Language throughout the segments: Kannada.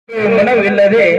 ಮನವಿಲ್ಲದೆ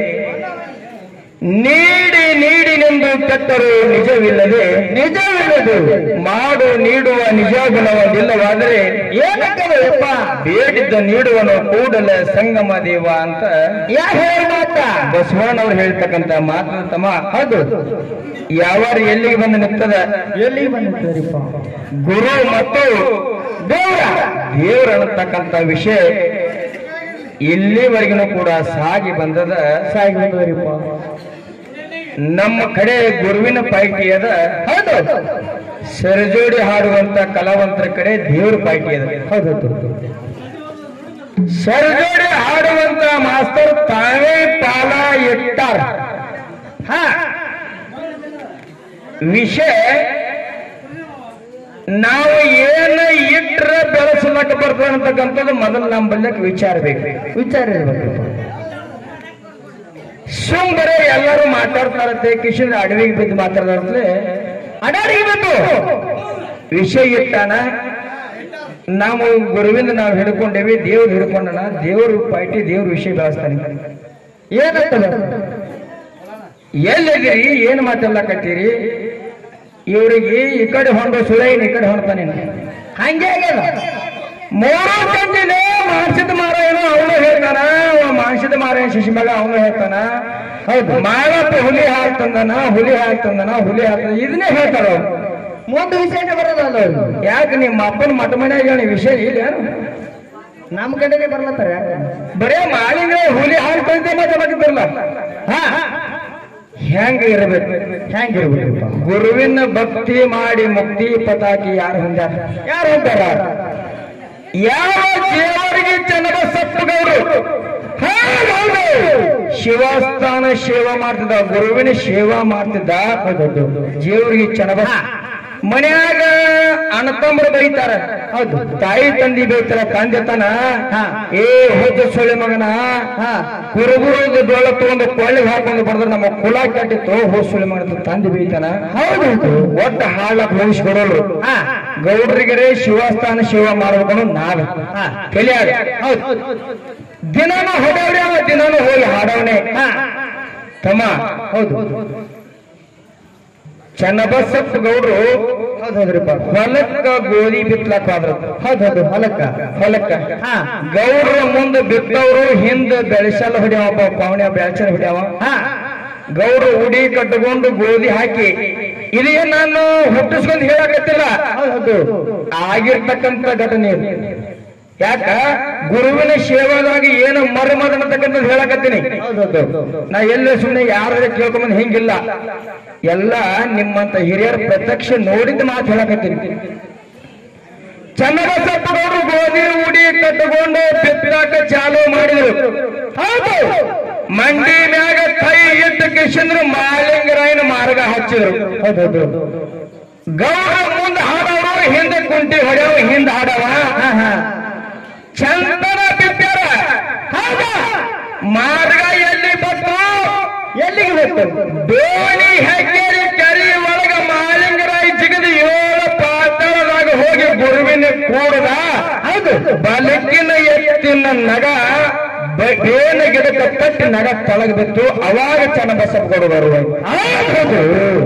ನೀಡಿ ನೀಡಿನೆಂದು ಕೆಟ್ಟರು ನಿಜವಿಲ್ಲದೆ ನಿಜವಿಲ್ಲದು ಮಾಡು ನೀಡುವ ನಿಜ ಗುಣವೊಂದಿಲ್ಲವಾದರೆ ಏನಕ್ಕಪ್ಪ ಬೇಡಿದ್ದ ನೀಡುವನು ಕೂಡಲೇ ಸಂಗಮ ದೇವ ಅಂತ ಯಾ ಹೇಳ ಮಾತ ಬಸವಣ್ಣವ್ರು ಹೇಳ್ತಕ್ಕಂತ ಮಾತು ತಮ್ಮ ಹೌದು ಯಾವಾರು ಎಲ್ಲಿಗೆ ಬಂದು ನಿಂತದ ಎಲ್ಲಿಗೆ ಬಂದಿರ್ತದರಿಪ್ಪ ಗುರು ಮತ್ತು ದೇವರ ದೇವರ ಅನ್ನತಕ್ಕಂತ ವಿಷಯ ಇಲ್ಲಿವರೆಗೂ ಕೂಡ ಸಾಗಿ ಬಂದದ ಸಾಗಿ ಬಂದವರಿಪ್ಪ ನಮ್ಮ ಕಡೆ ಗುರುವಿನ ಪೈಕಿ ಅದ ಹೌದು ಸರಜೋಡಿ ಹಾಡುವಂತ ಕಲಾವಂತರ ಕಡೆ ದೇವ್ರ ಪೈಕಿ ಅದ ಹೌದು ಸರಜೋಡಿ ಹಾಡುವಂತ ಮಾಸ್ತರ್ ತಾವೇ ಪಾಲ ಇಟ್ಟಾರ ಹಾ ವಿಷಯ ನಾವು ಏನ ಇಟ್ರ ಬೆಳೆಸಲಕ್ಕ ಬರ್ತದೆ ಅಂತಕ್ಕಂಥದ್ದು ಮೊದಲು ನಮ್ಮ ಬಲ್ಯಕ್ಕೆ ವಿಚಾರ ಬೇಕು ವಿಚಾರ ಇರ್ಬೇಕು ಸುಮ್ ಬರೇ ಎಲ್ಲರೂ ಮಾತಾಡ್ತಾರತ್ತೆ ಕಿಶನ್ ಅಡವಿಗೆ ಬಿದ್ದು ಮಾತಾಡ್ತಾರತ್ಲೆ ಅಡವಿಗೆ ಬಿದ್ದು ವಿಷಯ ಇಟ್ಟಾನ ನಾವು ಗುರುವಿಂದ ನಾವು ಹಿಡ್ಕೊಂಡೇವಿ ದೇವ್ರು ಹಿಡ್ಕೊಂಡನ ದೇವ್ರು ಪಾಯ್ಟಿ ದೇವ್ರ ವಿಷಯ ಬೆಳೆಸ್ತಾನೆ ಏನಂತ ಎಲ್ಲಿದ್ದೀರಿ ಏನ್ ಮಾತಾಡ್ಲಕತ್ತೀರಿ ಇವ್ರಿಗೆ ಈ ಕಡೆ ಹೊಂಡು ಸುಳೈನ್ ಈ ಕಡೆ ಹೊಂಡ್ತಾನೆ ಹಂಗೆ ಆಗ್ಯದ ಮೂರು ತಂದಿನೇ ಮಾಂಸದ ಮಾರ ಏನೋ ಅವನು ಹೇಳ್ತಾನ ಮಾಂಸದ ಮಾರ ಏನ್ ಶಿಶಿಮಗ ಅವನು ಹೇಳ್ತಾನ ಹೌದು ಮಾಳಪ್ಪ ಹುಲಿ ಹಾಕ್ತಂದನ ಹುಲಿ ಹಾಕ್ತಂದನ ಹುಲಿ ಹಾಕ್ತಂದ ಇದನ್ನೇ ಹೇಳ್ತಾರ ಅವ್ರು ಮುಂದೆ ವಿಷಯನೇ ಬರೋದಲ್ಲ ಅವ್ರು. ಯಾಕೆ ನಿಮ್ಮ ಅಪ್ಪನ ಮಠ ಮನ್ಯಾಗ ಹೇಳಿ ವಿಷಯ ಇಲ್ಲ ಏನು ನಮ್ ಕಡೆನೆ ಬರ್ಲತ್ತಾರ ಬರೇ ಮಾಲಿಂಗ ಹುಲಿ ಹಾಕ್ತಂತೆ ಮತ್ತೆ ಬರ್ತಿರಲ್ಲ ಹಾ ಹೆಂಗ ಇರಬೇಕು ಹೆಂಗಿರ್ಬೇಕಪ್ಪ ಗುರುವಿನ ಭಕ್ತಿ ಮಾಡಿ ಮುಕ್ತಿ ಪತಾಕಿ ಯಾರು ಹೊಂದ್ಯಾರ ಯಾರು ಹೊಂದಾರ ಯಾವ ದೇವರಿಗೆ ಚನ್ನಬಸಪ್ಪಗವರು ಶಿವಸ್ಥಾನ ಸೇವಾ ಮಾಡ್ತಿದ್ದ ಗುರುವಿನ ಸೇವಾ ಮಾಡ್ತಿದ್ದ ದೇವರಿಗೆ ಚನ್ನಬಸ ಮನ್ಯಾಗ ಅಣ್ಣತಮ್ಮರು ಬೈತಾರ ಹೌದು ತಾಯಿ ತಂದಿ ಬೈತಾರ ತಂದೆ ತನ ಏ ಹೋದ ಸೊಳ್ಳೆ ಮಗನ ಕುರುಗುರು ಡೋಳ ತಗೊಂಡು ಕೊಳ್ಳಿಗೆ ಹಾಕೊಂಡು ಬಡದ್ರೆ ನಮ್ಮ ಕುಲ ಕೆಟ್ಟಿತ್ತು ಹೋದ್ ಸುಳ್ಳು ಮಾಡಿದ್ರು ತಂದೆ ಬೀತಾನ ಹೌದು ಒಟ್ಟ ಹಾಳಕ್ ಹೋಗಿಸ್ಕೊಡೋರು ಗೌಡ್ರಿಗರೇ ಶಿವಸ್ಥಾನ ಸೇವಾ ಮಾಡ್ಬೇಕು ನಾವೇ ಕಲಿಯಾಗ ಹೌದು ದಿನಾನು ಹೊಡವ್ರೆ ಅವ ದಿನಾನು ಹೋಗಿ ಹಾಡವನೆ ತಮ್ಮ ಹೌದು ಚನ್ನಬಸಪ್ಪ ಗೌಡ್ರು ಹೌದೌದ್ರಿಪ್ಪ ಹೊಲಕ್ಕ ಗೋಧಿ ಬಿತ್ಲಕ್ ಹೋದ್ರು ಹೌದೌದು ಹೊಲಕ್ಕ ಹೊಲಕ್ಕ ಗೌಡ್ರ ಮುಂದೆ ಬಿತ್ತವ್ರು ಹಿಂದ ಬೆಳೆಸಲ ಹೊಡ್ಯಾವ ಪಾವಣ್ಯ ಬೆಳೆಸಲ ಹೊಡ್ಯಾವ ಗೌಡ್ರು ಉಡಿ ಕಟ್ಟಿಕೊಂಡು ಗೋಧಿ ಹಾಕಿ ಇದೇ ನಾನು ಹುಟ್ಟಿಸ್ಕೊಂಡು ಹೇಳಕತ್ತಿಲ್ಲ ಹೌದು ಆಗಿರ್ತಕ್ಕಂಥ ಘಟನೆ ಇದು. ಯಾಕ ಗುರುವಿನ ಸೇವಾದಾಗಿ ಏನು ಮರ್ಮದ ಅನ್ನತಕ್ಕಂಥದ್ದು ಹೇಳಕತ್ತೀನಿ ನಾ ಎಲ್ಲ ಸುಮ್ಮನೆ ಯಾರ ಕೇಳ್ಕೊಂಬಂದ್ ಹಿಂಗಿಲ್ಲ ಎಲ್ಲ ನಿಮ್ಮಂತ ಹಿರಿಯರ ಪ್ರತ್ಯಕ್ಷ ನೋಡಿದ ಮಾತು ಹೇಳಕತ್ತೀನಿ ಚನ್ನಬಸಪ್ಪನವರು ಗೋಧಿ ಉಡಿ ಕಟ್ಟಿಕೊಂಡು ಬಿತ್ತಾಕ ಚಾಲು ಮಾಡಿದ್ರು ಹೌದು ಮಂಡಿ ಮ್ಯಾಗ ಕೈ ಇಟ್ಟ ಕಿಶಂದ್ರು ಮಾಲಿಂಗರಾಯನ ಮಾರ್ಗ ಹಚ್ಚಿದ್ರು ಹೌದೌದು ಗೌರ ಮುಂದೆ ಹಾಡವರು ಹಿಂದೆ ಕುಂಟಿ ಹೊಡೆಯವ ಹಿಂದೆ ಹಾಡವ ಚಂದನ ಬಿದ್ದಾರ ಹೌದಾ ಮಾರ್ಗ ಎಲ್ಲಿ ಬಂತು ಎಲ್ಲಿಗೆ ಬಂತು ದೋಣಿ ಹೆಗ್ಗೇರಿ ಕೆರಿ ಒಳಗ ಮಾಲಿಂಗರಾಯ ಜಿಗದ ಏಳು ಪಾತಾಳದಾಗ ಹೋಗಿ ಗುರುವಿನ ಕೂಡದ ಹೌದು ಬಲಕಿನ ಎತ್ತಿನ ನಗ ಬ- ಬೇನ ಗಿಡಕ್ಕೆ ತಟ್ಟಿ ನಗ ತಳಗ ಬಿತ್ತು ಅವಾಗ ಚನ್ನಬಸಪ್ಪ ಗೌಡ ಬರುವ ಹೌದು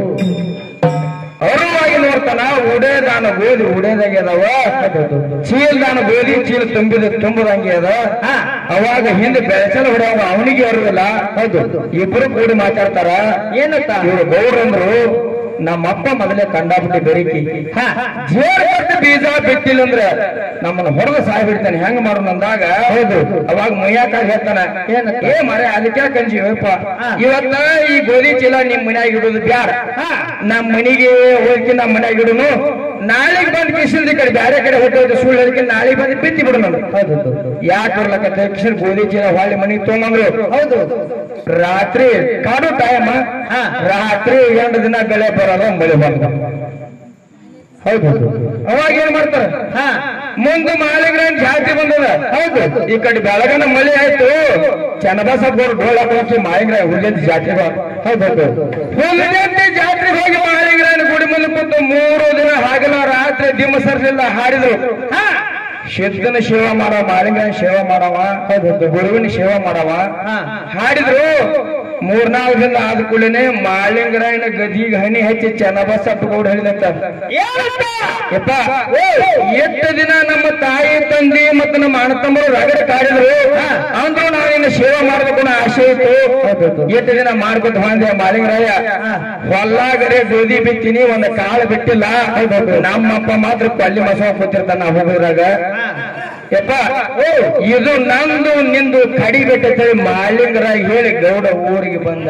ಅರುವಾಗಿ ನೋಡ್ತಾನ ಉಡೇದಾನ ಗೋಧಿ ಉಡೇದಾಗೆ ಅದಾವ ಚೀಲ್ದಾನ ಗೋಧಿ ಚೀಲ ತುಂಬಿದ ತುಂಬದಂಗೆ ಅದ ಅವಾಗ ಹಿಂದೆ ಬೆಳೆಸಲು ಹೊಡೆಯುವ ಅವನಿಗೆ ಅರಿವಿಲ್ಲ ಹೌದು ಇಬ್ರು ಕೂಡಿ ಮಾತಾಡ್ತಾರ ಏನಂತ ಇವ್ರು ಗೌಡ್ರಂದ್ರು ನಮ್ಮಪ್ಪ ಮೊದಲೇ ಕಂಡಾಬಿಟ್ಟು ಬೆರಿಕಿ ಜೇರ್ ಕಟ್ಟಿ ಬೀಜ ಬಿಟ್ಟಿಲ್ಲ ಅಂದ್ರೆ ನಮ್ಮನ್ನ ಹೊಡೆದು ಸಾಯ್ ಬಿಡ್ತಾನೆ ಹೆಂಗ್ ಮಾಡೋಣ ಅಂದಾಗ ಹೌದು ಅವಾಗ ಮುಯ್ಯಾಕ ಹೇಳ್ತಾನ ಏ ಮರೆ ಅದಕ್ಕೆ ಕಂಜಿ ಯಪ್ಪ ಇವತ್ತ ಈ ಗೋಧಿ ಚೀಲ ನಿಮ್ ಮನ್ಯಾಗ ಇಡೋದು ಬ್ಯಾಡ ನಮ್ ಮನಿಗೆ ಹೋಗಿ ನಮ್ ಮನ್ಯಾಗ ಇಡುನು ನಾಳೆಗೆ ಬಂದ್ ಕಿಶನ್ ಈ ಕಡೆ ಬ್ಯಾರೆ ಕಡೆ ಹೊಟ್ಟೋದು ಸುಳ್ಳು ಅದಕ್ಕೆ ನಾಳೆ ಬಂದು ಬಿತ್ತಿ ಬಿಡು ನಾನು ಯಾಕೆ ಬರ್ಲಕ್ಕ ಕಿಶನ್ ಗೋಧಿ ಚೀಲ ಹೊಳ್ಳಿ ಮನಿಗೆ ತೊಗೊಂಬಂದ್ರು ಹೌದು ರಾತ್ರಿ ಕಾಡು ಟೈಮ್ ರಾತ್ರಿ ಎಂಟು ದಿನ ಬೆಳೆ ಬರೋದು ಮಳೆ ಬಂದ ಹೌದು ಅವಾಗ ಏನ್ ಮಾಡ್ತಾರೆ ಮುಂದೆ ಮಾಲಿಗ್ರಾನ್ ಜಾತಿ ಬಂದದ ಹೌದು ಈ ಕಡೆ ಬೆಳಗನ ಮಳೆ ಆಯ್ತು ಚನ್ನಬಸಪ್ಪವ್ರು ಡೋಳ ಹಾಕಿ ಮಾಲಿಗ್ರಾಯ ಹುಲ್ಲೆಂತಿ ಜಾತ್ರೆ ಹೌದು ಹುಲ್ಲೆಂತಿ ಜಾತ್ರೆಗೆ ಹೋಗಿ ಮಾಲಿಗ್ರಾಯನ ಗುಡಿ ಮುಂದೆ ಕೂತು ಮೂರು ದಿನ ಹಗಲ ರಾತ್ರಿ ದಿಮ್ಮ ಸರ್ಲಿಲ್ಲ ಹಾಡಿದ್ರು ಸಿದ್ಧನ ಸೇವಾ ಮಾಡವ ಮಾಲಿಂಗನ ಸೇವಾ ಮಾಡವ ಗುರುವಿನ ಸೇವಾ ಮಾಡವ ಹಾ. ಹಾಡಿದ್ರು ಮೂರ್ನಾಲ್ಕು ದಿನ ಆದ ಕೂಡಲೇ ಮಾಳಿಂಗರಾಯನ ಗದಿಗೆ ಹನಿ ಹಚ್ಚಿ ಚೆನ್ನಬಸ್ ಅಪ್ಪಗೌಡ ಹೇಳಿದಂತ ಯಪ್ಪ ಎಷ್ಟು ದಿನ ನಮ್ಮ ತಾಯಿ ತಂದೆ ಮತ್ತು ನಮ್ಮ ಅಣ್ಣ ತಮ್ಮರು ರಗಡ ಕಾಡಿದ್ರು ಅಂದ್ರು ನಾವಿನ್ನ ಸೇವೆ ಮಾಡ್ಬೇಕು ಅನ್ನೋ ಆಸೆ ಇತ್ತು ಎಷ್ಟು ದಿನ ಮಾಡ್ಕೊತ ಬಂದೆ ಮಾಲಿಂಗರಾಯ ಹೊಲ್ಲಾಗಡೆ ಗೋಧಿ ಬಿತ್ತೀನಿ ಒಂದು ಕಾಳು ಬಿಟ್ಟಿಲ್ಲ ನಮ್ಮಪ್ಪ ಮಾತ್ರ ಕೊಲ್ಲಿ ಮಸವ ಕೂತಿರ್ತಾನ ಹೋಗೋದ್ರಾಗ ಯಪ್ಪ ಇದು ನಂದು ನಿಂದು ಕಡಿಬೇಕಂತೇಳಿ ಮಾಲಿಂಗರಾಯ ಹೇಳಿ ಗೌಡ ಊರಿಗೆ ಬಂದ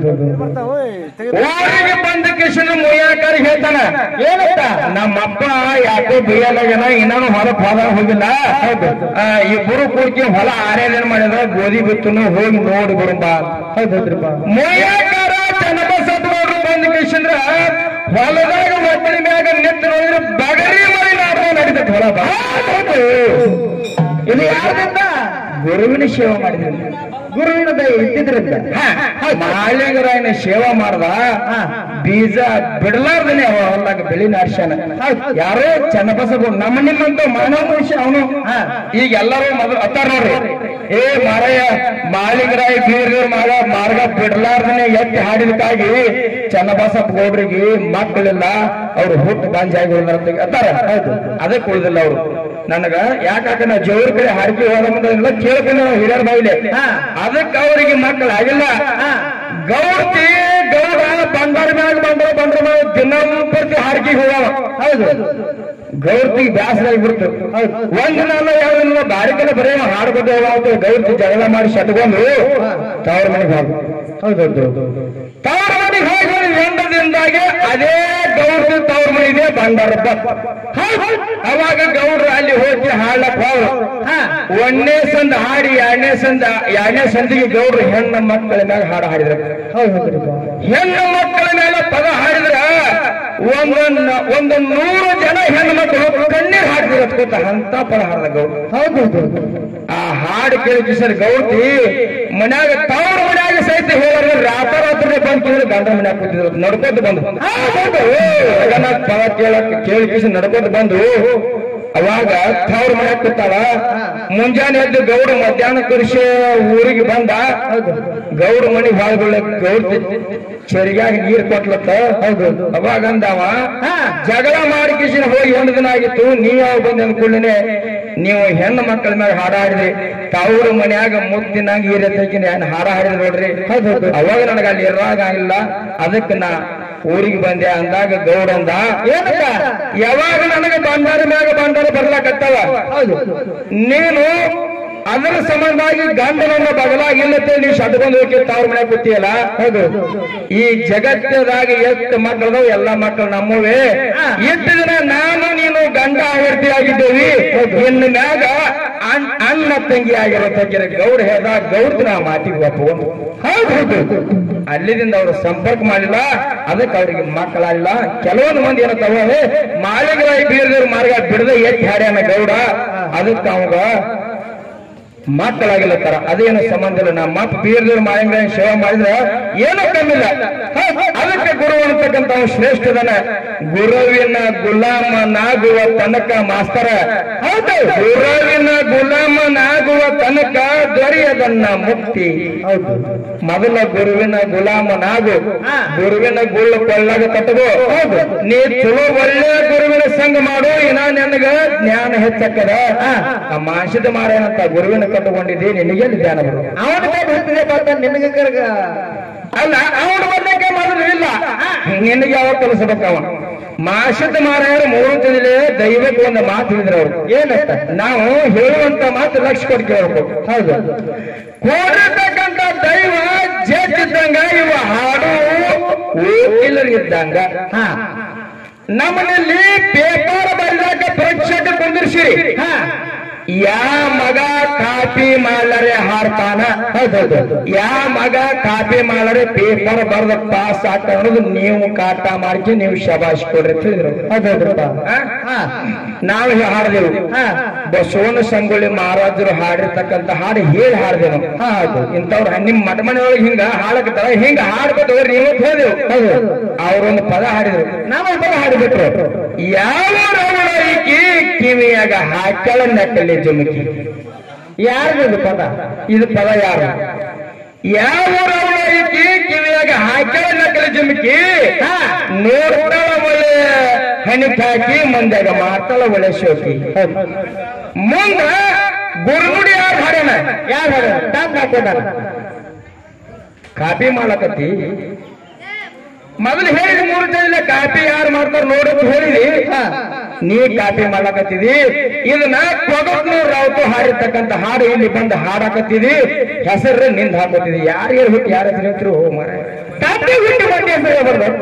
ಊರಿಗೆ ಬಂದ ಕಿಶನ್ ಮುಯ್ಯಾಕರ್ ಹೇಳ್ತಾನ ಏನಂತ ನಮ್ಮಪ್ಪ ಯಾಕೋ ಬಿಯ್ಯಲ್ಲ ಜನ ಇನ್ನೂ ಹೊಲಕ್ ಹೊಲ ಹೋಗಿಲ್ಲ ಆ, ಇಬ್ಬರು ಕೂಡ್ಕಿ ಹೊಲ ಆರೇದೇನ್ ಮಾಡಿದ ಗೋಧಿ ಬಿತ್ತನು ಹೋಗಿ ನೋಡಿ ಬಿಡುಂಬ ಮುಯ್ಯಾಕರ ಚನ್ನಬಸಪ್ಪನವ್ರು ಬಂದ ಕಿಶಂದ್ರ ಹೊಲದಾಗ ಒತ್ತಡಿ ಮ್ಯಾಗ ನಿಂತು ನೋಡಿದ್ರೆ ಬಗರಿ ಮರಿ ನಾಡ ನಡೀತೈತಿ ಹೊಲ ಬಾ. ಇದು ಯಾರಿಂದ ಗುರುವಿನ ಸೇವೆ ಮಾಡಿದ್ರಿ ಗುರುವಿನ ದಯ ಇದ್ದಿದ್ರಿಂದ ಮಾಳಿಂಗರಾಯನ ಸೇವಾ ಮಾಡ್ದ ಬೀಜ ಬಿಡಲಾರ್ದನೆ ಅವ ಹೊಲ್ದಾಗ ಬೆಳಿ ನಾಡ್ಸ್ಯಾನ ಯಾರೋ ಚನ್ನಬಸಗು ನಮ್ಮ ನಿಮ್ಮಂತ ಮಾನವ ಮನುಷ್ಯ ಅವನು ಈಗ ಎಲ್ಲರೂ ಮೊದಲು ಅತ್ತಾರ ನೋಡ್ರಿ ಏ ಮಾರಯ್ಯ ಮಾಳಿಂಗರಾಯ ಬೀರ್ಗರ್ ಮಾಡ ಮಾರ್ಗ ಬಿಡಲಾರ್ದನೆ ಎತ್ತಿ ಹಾಡಿದಕ್ಕಾಗಿ ಚನ್ನಬಸಪ್ಪ ಗೌಡ್ರಿಗೆ ಮಕ್ಕಳಿಲ್ಲ ಅವ್ರು ಹುಟ್ಟು ಗಾಂಜಾಗಿ ಉಳಿದಾರ ಅತ್ತಾರ ಅದಕ್ಕೆ ಉಳಿದಿಲ್ಲ ಅವ್ರು ನನಗ ಯಾಕಾಕ ನಾ ಜೋರ್ ಕಡೆ ಹಾಡಿಕೆ ಹೋದ ಮುಂದೆ ಕೇಳ್ಕೊಂಡು ಹಿರಿಯರ ಬಾಯಿಲೆ ಅದಕ್ಕೆ ಅವರಿಗೆ ಮಕ್ಕಳಾಗಿಲ್ಲ ಗೌರ್ತಿ ಗೌಡ ಬಂಗಾರ ಮ್ಯಾಗ ಬಂದ್ರ ಬಂದ್ರ ಮ್ಯಾಗ ದಿನಂಪ್ರತಿ ಹಾಡಿಕೆಗೆ ಹೋಗವ ಹೌದು ಗೌರ್ತಿಗೆ ಬ್ಯಾಸರಾಗಿ ಬಿಡ್ತು ಒಂದಿನ ಅಲ್ಲ ಯಾವ ಬಾರಿಕೆಲ್ಲ ಬರೀ ಹಾಡ್ಕೊಂಡು ಹೋಗಾವ ಗೌರ್ತಿ ಜಗಳ ಮಾಡಿ ಶಟ್ಕೊಂಡು ತವ್ರ ಮನೆಗೆ ಹೋಗ ಹೌದೌದು ತವ್ರ ಮನೆಗೆ ಹೋಗಿ ಎಂಟದಿಂದಾಗಿ ಅದೇ ಗೌಡ್ರ ತವ್ರ ಮನೆ ಇದೆ ಬಂಗಾರಪ್ಪ ಅವಾಗ ಗೌಡ್ರು ಅಲ್ಲಿ ಹೋಗಿ ಹಾಡ್ಲಕ್ ಹೋದ್ರು ಒಂದನೇ ಸಂದ ಹಾಡಿ ಎರಡನೇ ಸಂದ ಎರಡನೇ ಸಂದಿಗೆ ಗೌಡ್ರು ಹೆಣ್ಣು ಮಕ್ಕಳ ಮ್ಯಾಗ ಹಾಡು ಹಾಡಿದ್ರು ಹೆಣ್ಣು ಮಕ್ಕಳ ಮೇಲೆ ಪದ ಹಾಡಿದ್ರ ಒಂದು ಒಂದು ನೂರು ಜನ ಹೆಣ್ಣು ಮಕ್ಕಳು ಕಣ್ಣೀರ್ ಹಾಡ್ತಿರ ಕೂತ ಅಂತ ಪದ ಹಾಡ್ದ ಗೌಡ್ರು ಹೌದು ಆ ಹಾಡು ಕೇಳಿ ಸರ್ ಗೌಡ್ತಿ ಮನ್ಯಾಗ ತವ್ರ ಮನ್ಯಾಗ ಸಹಿತ ಹೇಳೋರು ರಾತ್ರಿ ಬಂದು ಕೇಳಿ ಗಂಡ ಮನ್ಯಾಗ ಕೂತಿದ್ರು ನಡ್ಕೊತ ಬಂದು ಜಗನ್ನಾಥ ಪದ ಕೇಳಕ್ ಕೇಳಿ ಕಿಸಿ ನಡ್ಕೊತ ಬಂದು ಅವಾಗ ತವ್ರ ಮನ್ಯಾಗ ಕೂತಾಳ ಮುಂಜಾನೆ ಎದ್ದು ಗೌಡ ಮಧ್ಯಾಹ್ನ ಕೃಷಿ ಊರಿಗೆ ಬಂದ ಗೌಡ ಮನಿ ಹಾಳ್ಗೊಳ್ಳ ಗೌಡ ಚರಿಗಾಗ ನೀರ್ ಕೊಟ್ಲತ್ತ ಅವಾಗ ಅಂದವ ಜಗಳ ಮಾಡಿ ಕಿಸಿನ ಹೋಗಿ ಒಂದು ದಿನ ಆಗಿತ್ತು ನೀವ್ ಯಾವ ಬಂದ ಅಂದ್ಕೊಳ್ಳೇನೆ ನೀವು ಹೆಣ್ಣು ಮಕ್ಕಳ ಮ್ಯಾಗ ಹಾಡ ಹಾಡಿದ್ರಿ ತವ್ರ ಮನ್ಯಾಗ ಮುತ್ತಿನಾಗ ಈರೆ ತೆಗಿನ ಏನ್ ಹಾಡ ಹಾಡಿದ್ರಿ ನೋಡ್ರಿ ಅವಾಗ ನನಗ ಅಲ್ಲಿ ಇರಾಗ ಆಗಿಲ್ಲ ಅದಕ್ಕೆ ನಾ ಊರಿಗೆ ಬಂದೆ ಅಂದಾಗ ಗೌಡ ಅಂದ ಏನಕ್ಕ ಯಾವಾಗ ನನಗ ಬಂಡಾರ ಮ್ಯಾಗ ಬಂಡಾರ ಬರ್ಲಾಕತ್ತವ ನೀನು ಅದರ ಸಂಬಂಧವಾಗಿ ಗಂಡನನ್ನ ಬಗಲಾಗಿಲ್ಲತ್ತೆ ನೀವು ಶಟ್ಕೊಂಡು ಹೋಗಿ ತವ್ರ ಮನೆ ಕೂತಿಯಲ್ಲ ಹೌದು ಈ ಜಗತ್ತದಾಗ ಎಷ್ಟು ಮಕ್ಕಳದವು ಎಲ್ಲ ಮಕ್ಕಳು ನಮ್ಮವೇ ಎಷ್ಟು ದಿನ ನಾನು ನೀನು ಗಂಡ ಆವರ್ತಿ ಆಗಿದ್ದೇವಿ ಇನ್ನು ಮ್ಯಾಗ ಅಣ್- ಅಣ್ಣ ತಂಗಿ ಆಗಿರೋ ತಂಗಿರ ಗೌಡ ಹೇಳ್ದ ಗೌಡ್ತಿ ನಾ ಮಾತಿಗೆ ಒಪ್ಪುವ ಹೌದು ಹೌದು ಅಲ್ಲಿದಿಂದ ಅವರು ಸಂಪರ್ಕ ಮಾಡಿಲ್ಲ ಅದಕ್ಕೆ ಅವ್ರಿಗೆ ಮಕ್ಕಳಾಗಿಲ್ಲ ಕೆಲವೊಂದು ಮಂದಿ ಏನಂತಾವ ಮಾಳಿಗರಾಯಿ ಬೀರದವ್ರ ಮಾರ್ಗ ಬಿಡದೆ ಎತ್ತಿ ಹಾಡ್ಯಾನ ಗೌಡ ಅದಕ್ಕೆ ಅವಾಗ ಮಕ್ಕಳಾಗಿಲ್ಲತ್ತಾರ ಅದೇನು ಸಂಬಂಧ ಇಲ್ಲ ನಮ್ಮ ಅಪ್ಪ ಬೀರದವ್ರ ಮಾಳಿಂಗರಾಯ ಸೇವೆ ಮಾಡಿದ್ರೆ ಏನೂ ಕಮ್ಮಿಲ್ಲ ಹೌದ್, ಅದಕ್ಕೆ ಗುರು ಅನ್ನತಕ್ಕಂತ ಅವ್ನು ಶ್ರೇಷ್ಠದನ ಗುರುವಿನ ಗುಲಾಮನಾಗುವ ತನಕ ಮಾಸ್ತರ ಹೌದು ಗುರುವಿನ ಗುಲಾಮನಾಗುವ ತನಕ ದೊರೆಯದನ್ನ ಮುಕ್ತಿ ಹೌದು ಮೊದಲ ಗುರುವಿನ ಗುಲಾಮನಾಗು ಗುರುವಿನ ಗುಳ್ಳ ಕೊಳ್ಳಾಗ ಕಟ್ಟಗೋ ಹೌದು ನೀ ಚಲೋ ಒಳ್ಳೆ ಗುರುವಿನ ಸಂಘ ಮಾಡು ಇನ್ನ ನಿನಗ ಜ್ಞಾನ ಹೆಚ್ಚಕ್ಕದ ಆ ಮಾಂಸದ ಮಾರೇನಂತ ಗುರುವಿನ ಕಟ್ಟುಕೊಂಡಿದ್ದಿ ನಿನಗೆ ಜ್ಞಾನ ಬರು ಅವನ ಕೈ ಬರ್ತಿದೆ ಬರ್ತಾನೆ ನಿನಗೆ ಕರ್ಗ ಅಲ್ಲ ಅವನು ಬರ್ಲಿಕ್ಕೆ ಮೊದಲು ಇಲ್ಲ ನಿನಗೆ ಯಾವಾಗ ಕಲಿಸ್ಬೇಕವ ಮಾಸದ ಮಾರಾಯರು ಮೂರು ತಿಂದಿಲೆ ದೈವಕ್ಕೆ ಒಂದು ಮಾತು ಹೇಳಿದ್ರು ಅವರು ಏನಂತ ನಾವು ಹೇಳುವಂತ ಮಾತು ಲಕ್ಷ ಕೊಟ್ಟು ಕೇಳ್ಬೇಕು ಹೌದು ಕೋಡಿರ್ತಕ್ಕಂತ ದೈವ ಜೇತಿದ್ದಂಗ ಇವ ಹಾಡು ಇಲ್ಲರಿದ್ದಂಗ ಹಾ ನಮ್ಮನಲ್ಲಿ ಪೇಪರ್ ಬರೆದಾಗ ಪ್ರೇಕ್ಷಕ ಕುಂದಿರ್ಸಿರಿ ಯಾ ಮಗ ಕಾಪಿ ಮಾಡಲರೆ ಹಾಡ್ತಾನ ಹೌದೌದು ಯಾ ಮಗ ಕಾಪಿ ಮಾಡಲರೆ ಪೇಪರ್ ಬರೆದ ಪಾಸ್ ಆಟ ಅನ್ನೋದು ನೀವು ಕಾಟ ಮಾಡ್ಕಿ ನೀವು ಶಬಾಷ್ ಕೊಡ್ರಿ ಅಂತ ಹೇಳಿದ್ರು ಹೌದೌದ್ರಪ್ಪ ನಾವು ಹಾಡಿದೆವು ಬಸವನ ಸಂಗೊಳ್ಳಿ ಮಹಾರಾಜರು ಹಾಡಿರ್ತಕ್ಕಂತ ಹಾಡು ಹೇಳಿ ಹಾಡ್ದೇವು ಹೌದು ಇಂಥವ್ರು ನಿಮ್ ಮಠ ಮನೆಯೊಳಗೆ ಹಿಂಗ ಹಾಡಕತ್ತಾರ ಹಿಂಗ ಹಾಡ್ಕೊತ ಹೋಗ್ರಿ ನೀವು ಅಂತ ಹೇಳಿದೆವು ಅವರೊಂದು ಪದ ಹಾಡಿದ್ರು ನಾವೊಂದು ಪದ ಹಾಡಿಬಿಟ್ರು ಯಾವ ರಾವಣ ಈಕಿ ಕಿವಿಯಾಗ ಹಾಕ್ಯಾಳ ನಟ್ಟಲೆ ಜುಮುಕಿ ಯಾರ್ದು ಇದು ಪದ ಇದು ಪದ ಯಾರು ಯಾವ ಈಕಿ ಕಿವಿಯಾಗ ಹಾಕ್ಯಾಳ ನಟ್ಟಲೆ ಜುಮುಕಿ ನೋಡ್ತಾಳ ಒಳ್ಳೆ ಹಣಿಕ್ ಹಾಕಿ ಮುಂದಾಗ ಮಾಡ್ತಾಳ ಒಳ್ಳೆ ಶೋಕಿ ಮುಂದ ಗುರುಗುಡಿ ಯಾರು ಹಾಡ್ಯಾನ ಯಾರು ಹೇಳ ತಾನ್ ಹಾಕೋದಾರ ಕಾಪಿ ಮಾಡಕತ್ತಿ ಮೊದಲು ಹೇಳಿದ ಮೂರು ಜನ ಕಾಪಿ ಯಾರು ಮಾಡ್ತಾರ ನೋಡಕ್ ಹೇಳಿದಿ ನೀ ಕಾಪಿ ಮಾಡಕತ್ತಿದಿ ಇದನ್ನ ಕೊಗತ್ನೂರ್ ರಾವತು ಹಾಡಿರ್ತಕ್ಕಂತ ಹಾಡು ಇಲ್ಲಿ ಬಂದು ಹಾಡಕತ್ತಿದಿ ಹೆಸರು ನಿಂದ ಹಾಕೋತಿದಿ ಯಾರು ಹೇಳ್ಬಿಟ್ಟು ಯಾರ ಹೆಸರು ಹೇಳ್ತಿರು ಓ ಮರ ಕಾಪಿ ಹುಟ್ಟಿ ಬಂಡಿ ಹೆಸರು ಹೇಳ್ಬಾರ್ದು ಅಂತ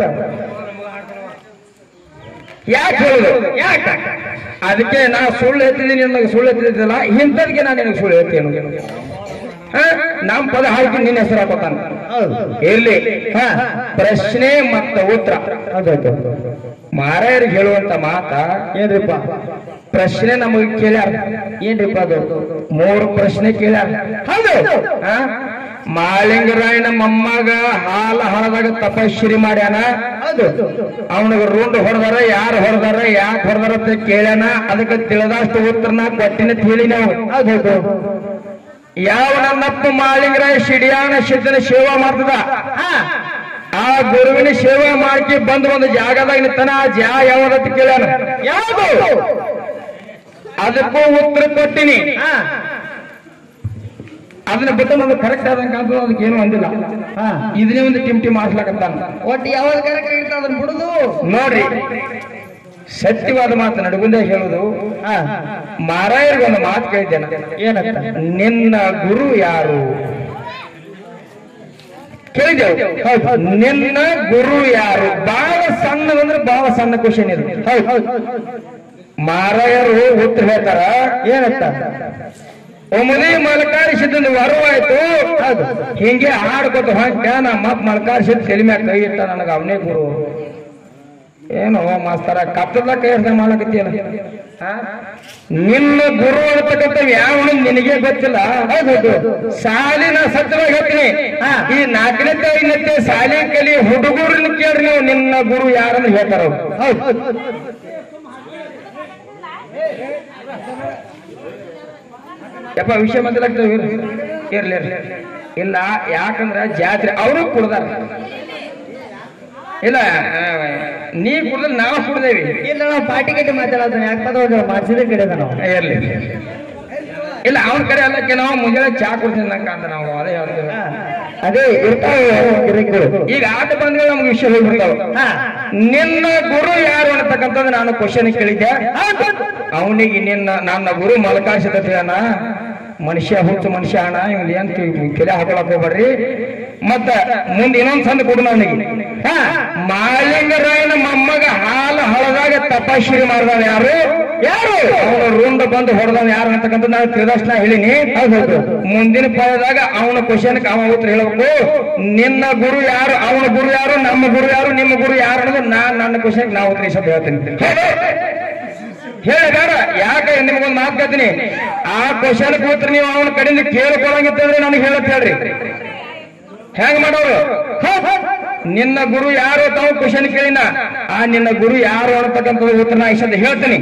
ಯಾಕೆ ಹೇಳುದು ಯಾಕೆ ಅದಕ್ಕೆ ನಾ ಸುಳ್ಳು ಹೇಳ್ತಿದ್ದೀನಿ ನನಗೆ ಸುಳ್ಳು ಹೇಳ್ತಿದ್ದಿಲ್ಲ ಇಂಥದ್ಕೆ ನಾನು ನಿನಗೆ ಸುಳ್ಳು ಹೇಳ್ತೀನಿ ಹ? ನಮ್ ಪದ ಹಾಕಿ ನಿನ್ನ ಹೆಸರು ಹಾಕೋತಾನ ಇರ್ಲಿ ಹ, ಪ್ರಶ್ನೆ ಮತ್ತು ಉತ್ತರ ಹೌದೌದು ಮಾರಾಯರಿಗೆ ಹೇಳುವಂತ ಮಾತ ಏನ್ರಿಪ್ಪ ಪ್ರಶ್ನೆ ನಮಗೆ ಕೇಳ್ಯಾರ ಏನ್ರಿಪ್ಪ ಅದು ಮೂರು ಪ್ರಶ್ನೆ ಕೇಳ್ಯಾರ ಹೌದು ಹ? ಮಾಳಿಂಗರಾಯನ ಮೊಮ್ಮಗ ಹಾಲ ಹಳದಾಗ ತಪಶ್ರೀ ಮಾಡ್ಯಾನ ಹೌದು ಅವನಿಗೆ ರುಂಡ್ ಹೊಡೆದಾರ ಯಾರು ಹೊಡೆದಾರ ಯಾಕೆ ಹೊಡೆದಾರ ಅಂತ ಕೇಳ್ಯಾನ ಅದಕ್ಕೆ ತಿಳಿದಷ್ಟು ಉತ್ತರನ ಕೊಟ್ಟಿನ ತಿಳಿ ನಾವು ಹೌದೌದು ಯಾವ ನನ್ನಪ್ಪ ಮಾಳಿಂಗರಾಯ ಶಿಡಿಯಾನ ಸಿದ್ಧನ ಸೇವಾ ಮಾಡ್ತದ ಆ ಗುರುವಿನ ಸೇವೆ ಮಾಡ್ಕಿ ಬಂದು ಒಂದು ಜಾಗದಾಗ ನಿಂತಾನ ಆ ಜಾ ಯಾವ್ದತ್ತ ಕೇಳ್ಯಾನ ಯಾವುದು ಅದಕ್ಕೂ ಉತ್ತರ ಕೊಟ್ಟಿನಿ ಅದನ್ನ ಬಿಟ್ಟು ನಮ್ಗೆ ಕರೆಕ್ಟ್ ಆದಂಗ ಕಾಣ್ತದ ಅದಕ್ಕೆ ಏನು ಅಂದಿಲ್ಲ ಹಾ ಇದನ್ನೇ ಒಂದು ಟಿಮ್ಟಿ ಮಾಡ್ಸ್ಲಾಕತ್ತಾನ ಒಟ್ಟು ಯಾವಾಗ ಕರೆಕ್ಟ್ ಇರ್ತದೆ ಅದನ್ನ ಬಿಡುದು ನೋಡ್ರಿ ಸತ್ಯವಾದ ಮಾತು ನಡುಗುಂದೇ ಹೇಳುದು ಹಾ ಮಾರಾಯರಿಗೆ ಒಂದು ಮಾತು ಕೇಳಿದ್ದೇನೆ ಏನಂತ ನಿನ್ನ ಗುರು ಯಾರು ಕೇಳಿದೆವು ಹೌದು ನಿನ್ನ ಗುರು ಯಾರು ಬಹಳ ಸಣ್ಣದಂದ್ರೆ ಬಹಳ ಸಣ್ಣ ಕ್ವಶನ್ ಇದು ಹೌದು ಮಾರಾಯರು ಉತ್ತರ ಹೇಳ್ತಾರ ಏನಂತ ಒಮ್ಮದಿ ಮಲ್ಕಾರಿಸಿದ್ದು ವರವಾಯ್ತು ಹೌದು ಹಿಂಗೆ ಹಾಡ್ಕೊತ ಹೊಂಟ ನಮ್ಮ ಅಪ್ಪ ಮಲ್ಕಾರಿಸಿದ್ ತಲೆ ಮ್ಯಾಗ ಕೈ ಇಟ್ಟ ನನಗ ಅವನೇ ಗುರು ಏನು ಮಾಸ್ತರ ಕತ್ತದ ಕೈ ಹಿಡ್ದ ಮಾಡಕತ್ತಿಯಲ್ಲ ಆ? ನಿನ್ನ ಗುರು ಅಂತಕ್ಕಂಥ ಯಾವ ನಿನಗೆ ಗೊತ್ತಿಲ್ಲ ಹೌದು ಸಾಲಿನ ಸತ್ಯವಾಗಿ ಹೇಳ್ತೀನಿ ಈ ನಾಲ್ಕನೇ ಐದನೇ ಸಾಲಿ ಕಲಿ ಹುಡುಗರನ್ನ ಕೇಳ್ರಿ ನೀವು ನಿನ್ನ ಗುರು ಯಾರನ್ನು ಹೇಳ್ತಾರ ಅವ್ರು. ಹೌದು ಯಪ್ಪ ವಿಷಯ ಮಾತಾಡ್ತೇವೆ ಇರ್ಲಿ ಇರ್ಲಿ ಇಲ್ಲ ಯಾಕಂದ್ರ ಜಾತ್ರೆ ಅವರು ಕುಡ್ದಾರ ಇಲ್ಲ ಆ, ನೀ ಕುಡ್ದಲ್ ನಾವು ಕುಡ್ದೇವಿ ಇಲ್ಲ ನಾವು ಪಾರ್ಟಿ ಗಟ್ಟಿ ಮಾತಾಡೋದು ಯಾಕೆ ಪದ ಮಾಡಿಸಿದ ಕಡೆ ನಾವು ಇರ್ಲಿ ಇಲ್ಲ ಅವನ ಕಡೆ ಅಲ್ಲಕ್ಕೆ ನಾವು ಮುಂಜಾನೆ ಚಾ ಕುಡ್ತೀನಿ ನಂಗೆ ಅಂತ ನಾವು ಅದೇ ಹೇಳ್ತೀವಿ ಅದೇ ಇರ್ತಾವೆ ಗಿರಿಗಳು ಈಗ ಆಟ ಬಂದ್ರೆ ನಮ್ಗೆ ವಿಷಯ ಹೋಗ್ಬಿಡ್ತಾವ ನಿನ್ನ ಗುರು ಯಾರು ಅನ್ನತಕ್ಕಂಥದ್ದು ನಾನು ಕ್ವಶನ್ ಕೇಳಿದ್ದೆ ಅವನಿಗೆ ನಿನ್ನ ನನ್ನ ಗುರು ಮಲಕಾಶನ ಮನುಷ್ಯ ಹುಚ್ಚು ಮನುಷ್ಯ ಅಣ್ಣ ಇವ್ನು ಏನ್ ಕೆಲೆ ಹಾಕೊಳಕ್ ಹೋಗ್ಬೇಡ್ರಿ ಮತ್ತ ಮುಂದೆ ಇನ್ನೊಂದ್ ಸಂದ ಕೊಡು ಅವನಿಗೆ ಮಾಲಿಂಗರಾಯನ ಮೊಮ್ಮಗ ಹಾಲು ಹಳದಾಗ ತಪಾಶ್ರೀ ಮಾಡಿದವ ಯಾರು ಯಾರು ಅವನ ರುಂಡ ಬಂದು ಹೊಡೆದವ ಯಾರು ಅಂತಕ್ಕಂಥ ನಾನು ತಿಳಿದಷ್ಟು ನಾ ಹೇಳಿನಿ ಹೌದು ಮುಂದಿನ ಪದದಾಗ ಅವನ ಕ್ವಶನ್ ಅವ ಉತ್ತರ ಹೇಳ್ಬೇಕು ನಿನ್ನ ಗುರು ಯಾರು ಅವನ ಗುರು ಯಾರು ನಮ್ಮ ಗುರು ಯಾರು ನಿಮ್ಮ ಗುರು ಯಾರು ಅನ್ನೋದು ನಾನ್ ನನ್ನ ಕ್ವಶನ್ ನಾ ಉತ್ತರಿಸೋದು ಹೇಳ್ತೀನಿ ಹೇಳಿ ಬೇಡ ಯಾಕೆ ನಿಮ್ಗೊಂದು ಮಾತು ಕೇಳ್ತೀನಿ ಆ ಕ್ವಶನ್ ಉತ್ತರ ನೀವು ಅವನ ಕಡೆಯಿಂದ ಕೇಳ್ಕೊಳಂಗಿತ್ತಂದ್ರೆ ನನಗೆ ಹೇಳತ್ ಹೇಳ್ರಿ ಹೆಂಗ್ ಮಾಡೋರು ನಿನ್ನ ಗುರು ಯಾರು ತಾವು ಕ್ವಶನ್ ಕೇಳಿನ ಆ ನಿನ್ನ ಗುರು ಯಾರು ಅನ್ನತಕ್ಕಂಥ ಉತ್ತರ ನಾ ಇಷ್ಟದ ಹೇಳ್ತೀನಿ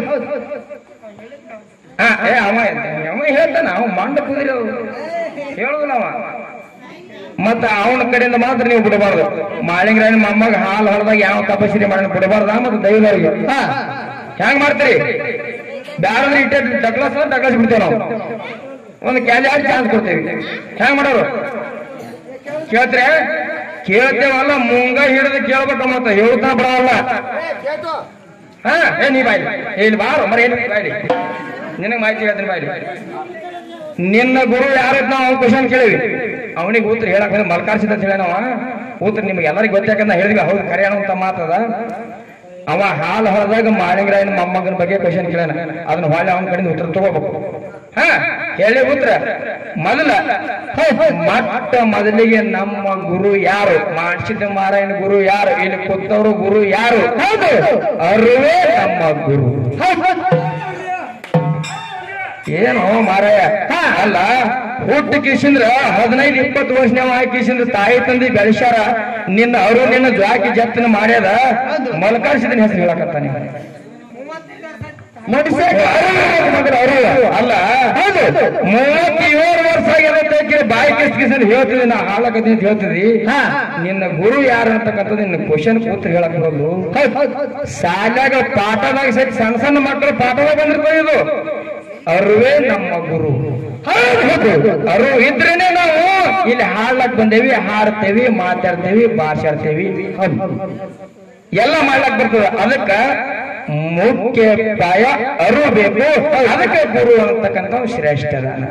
ಹಾ ಏ ಅವ ಅವ ಹೇಳ್ತಾನ ಅವ ಮಂಡ ಕುದಿರಿ ಹೇಳುದಿಲ್ಲ ಅವ ಮತ್ತ ಅವನ ಕಡೆಯಿಂದ ಮಾತ್ರ ನೀವು ಬಿಡಬಾರ್ದು ಮಾಳಿಂಗರಾಯನ ಮೊಮ್ಮಗ ಹಾಲು ಹೊರದಾಗ ಯಾವ ತಪಸ್ಸಿರಿ ಮಾಡಿ ಬಿಡಬಾರ್ದ ಮತ್ತೆ ದೈವರಿಗೆ ಹಾ ಹೆಂಗ್ ಮಾಡ್ತೀರಿ ಬ್ಯಾರಂದ್ರೆ ಇಟ್ಟೆ ಡಗ್ಲಾಸ್ ಡಗ್ಲಾಸ್ ಬಿಡ್ತೇವೆ ನಾವು ಒಂದು ಕ್ಯಾಲಿ ಆಡಿ ಚಾನ್ಸ್ ಕೊಡ್ತೇವೆ ಹೆಂಗ್ ಮಾಡೋರು ಕೇಳ್ತ್ರೆ ಕೇಳ್ತೇವಲ್ಲ ಮುಂಗ ಹಿಡಿದು ಕೇಳ್ಬೇಕು ಮತ್ತ ಹೇಳ್ತಾ ಬರಲ್ಲ ಹಾ ಏ ನೀ ಬಾಯ್ಲಿ ಇಲ್ಲಿ ಬಾರು ಮರ ಏನು ಬಾಯ್ಲಿ ನಿನಗೆ ಮಾಹಿತಿ ಹೇಳ್ತೀನಿ ಬಾಯ್ಲಿ ನಿನ್ನ ಗುರು ಯಾರು ನಾವು ಅವ್ನ ಕ್ವಶನ್ ಕೇಳಿವಿ ಅವನಿಗೆ ಉತ್ತರ ಹೇಳಕ್ ಬಂದ್ರೆ ಮಲ್ಕಾರ್ಸಿದ ಅಂತ ಹೇಳ ನಾವ ಉತ್ತರ ನಿಮ್ಗೆ ಎಲ್ಲರಿಗೂ ಗೊತ್ತಾಕಂತ ಹೇಳಿದ್ವಿ ಹೌದು ಕರೆ ಅಂತ ಮಾತದ ಅವ ಹಾಲು ಹೊರದಾಗ ಮಾಳಿಂಗರಾಯನ ಮೊಮ್ಮಗನ ಬಗ್ಗೆ ಕ್ವಶನ್ ಕೇಳೋಣ ಅದನ್ನ ಹೊಳ್ಳಿ ಅವನ ಕಡೆಯಿಂದ ಉತ್ತರ ತಗೋಬೇಕು ಹಾ ಹೇಳಿ ಉತ್ತರ ಮೊದಲ ಮಟ್ಟ ಮೊದಲಿಗೆ ನಮ್ಮ ಗುರು ಯಾರು ಮಾಡಿಸಿದ ಮಾರಾಯಣ ಗುರು ಯಾರು ಇಲ್ಲಿ ಕೂತವರು ಗುರು ಯಾರು ಹೌದು ಅರುವೇ ನಮ್ಮ ಗುರು ಏನು ಮಾರಾಯ ಅಲ್ಲ ಹುಟ್ಟು ಕಿಸಿಂದ್ರ ಹದಿನೈದು ಇಪ್ಪತ್ತು ವರ್ಷನವ ಕಿಸಿಂದ್ರ ತಾಯಿ ತಂದಿ ಬೆಳೆಸ್ಯಾರ ನಿನ್ನ ಅವರು ನಿನ್ನ ಜಾಕಿ ಜತ್ತನ ಮಾಡ್ಯಾದ ಮಲ್ಕಾರ್ಸಿದನ ಹೆಸರು ಹೇಳಕತ್ತಾನೆ ಮನುಷ್ಯ ಅಲ್ಲ ಹೌದು ಮೂವತ್ತೇಳು ವರ್ಷ ಆಗಿರತ್ತೆ ಬಾಯಿ ಕಿಸ್ ಕಿಸ್ ಹೇಳ್ತಿದ್ದಿ ನಾ ಹಾಳಾಗತ್ತೆ ಅಂತ ಹೇಳ್ತಿದ್ದಿ ಹಾ. ನಿನ್ನ ಗುರು ಯಾರು ಅಂತಕ್ಕಂಥದ್ದು ನಿನ್ನ ಕ್ವಶನ್ ಕೂತ್ರು ಹೇಳಕ್ ಬರಲು ಶಾಲ್ಯಾಗ ಪಾಠದಾಗ ಸಹಿತ ಸಣ್ಣ ಸಣ್ಣ ಮಕ್ಕಳು ಪಾಠದಾಗ ಬಂದಿರ್ತಾರೆ ಇದು ಅರುವೇ ನಮ್ಮ ಗುರು ಅರು ಇದ್ರೇನೆ ನಾವು ಇಲ್ಲಿ ಹಾಡ್ಲಕ್ ಬಂದೇವಿ ಹಾಡ್ತೇವಿ ಮಾತಾಡ್ತೇವಿ ಭಾಷಾಡ್ತೇವಿ ಎಲ್ಲ ಮಾಡ್ಲಕ್ ಬರ್ತದೆ ಅದಕ್ಕ ಮುಖ್ಯ ಪಾಯ ಅರು ಬೇಕು ಅದಕ್ಕೆ ಗುರು ಅಂತಕ್ಕಂಥ ಶ್ರೇಷ್ಠ ಅದಾನ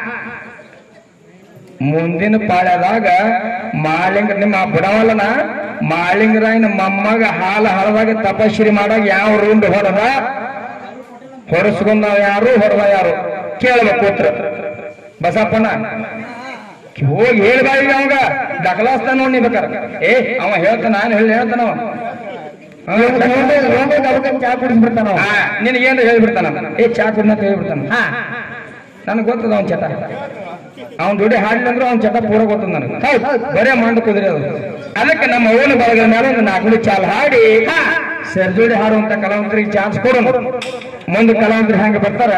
ಮುಂದಿನ ಪಾಳ್ಯದಾಗ ಮಾಳಿಂಗ ನಿಮ್ಮ ಬುಡವಲ್ಲನ ಮಾಳಿಂಗರಾಯನ ಮೊಮ್ಮಗ ಹಾಲ ಹಳದಾಗ ತಪಶ್ರೀ ಮಾಡಾಗ ಯಾವ ರೂಂಡ್ ಹೊಡೆದ ಹೊರಸ್ಕೊಂಡ ಯಾರು ಹೊಡೆದ ಯಾರು ಕೇಳ್ಬೇಕು ಉತ್ತರ ಬಸಪ್ಪನ ಹೋಗಿ ಹೇಳ್ಬಾಯಿಗೆ ಅವಂಗ ದಖಲಾಸ್ತಾನ ನೋಡಿ ನೀ ಬೇಕಾರ ಏ ಅವ ಹೇಳ್ತಾನ ನಾನು ಹೇಳಿ ಹೇಳ್ತಾನ ಅವ ಚಾ ಕುಡಿಸ್ಬಿಡ್ತಾನ ಅವ. ನಿನಗೇನು ಹೇಳ್ಬಿಡ್ತಾನ ಏ ಚಾ ಕುಡ್ನ ಅಂತ ಹೇಳ್ಬಿಡ್ತಾನ ಹಾ ನನಗೆ ಗೊತ್ತದ ಅವ್ನ ಚಟ ಅವ್ನ ದುಡಿ ಹಾಡ್ಲಿ ಅಂದ್ರೆ ಅವ್ನ ಚಟ ಪೂರ ಗೊತ್ತದ ನನಗೆ ಬರೇ ಮಂಡ ಕುದುರೆ ಅದು ಅದಕ್ಕೆ ನಮ್ಮ ಅವನ ಬಳಗದ ಮೇಲೆ ಒಂದು ನಾಲ್ಕು ಚಾಲ್ ಹಾಡಿ ಸರ್ಜೋಡಿ ಹಾಡುವಂತ ಕಲಾವಂತರಿಗೆ ಚಾನ್ಸ್ ಕೊಡೋಣ ಮುಂದೆ ಕಲಾವಂತರು ಹೆಂಗ ಬರ್ತಾರ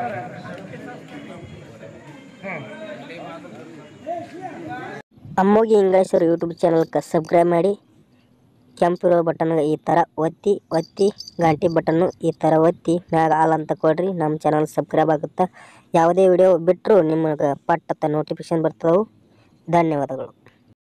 ಅಮ್ಮೋಗಿ ಇಂಗ್ಲೇಶ್ವರ ಯೂಟ್ಯೂಬ್ ಚಾನಲ್ಗೆ ಸಬ್ಸ್ಕ್ರೈಬ್ ಮಾಡಿ ಕೆಂಪಿರೋ ಬಟನ್ಗೆ ಈ ಥರ ಒತ್ತಿ ಒತ್ತಿ ಗಂಟೆ ಬಟನ್ನು ಈ ಥರ ಒತ್ತಿ ಮ್ಯಾಗ ಆಲ್ ಅಂತ ಕೊಡ್ರಿ ನಮ್ಮ ಚಾನಲ್ ಸಬ್ಸ್ಕ್ರೈಬ್ ಆಗುತ್ತೆ ಯಾವುದೇ ವಿಡಿಯೋ ಬಿಟ್ಟರು ನಿಮಗೆ ಪಟ್ಟತ್ತ ನೋಟಿಫಿಕೇಶನ್ ಬರ್ತವೆ ಧನ್ಯವಾದಗಳು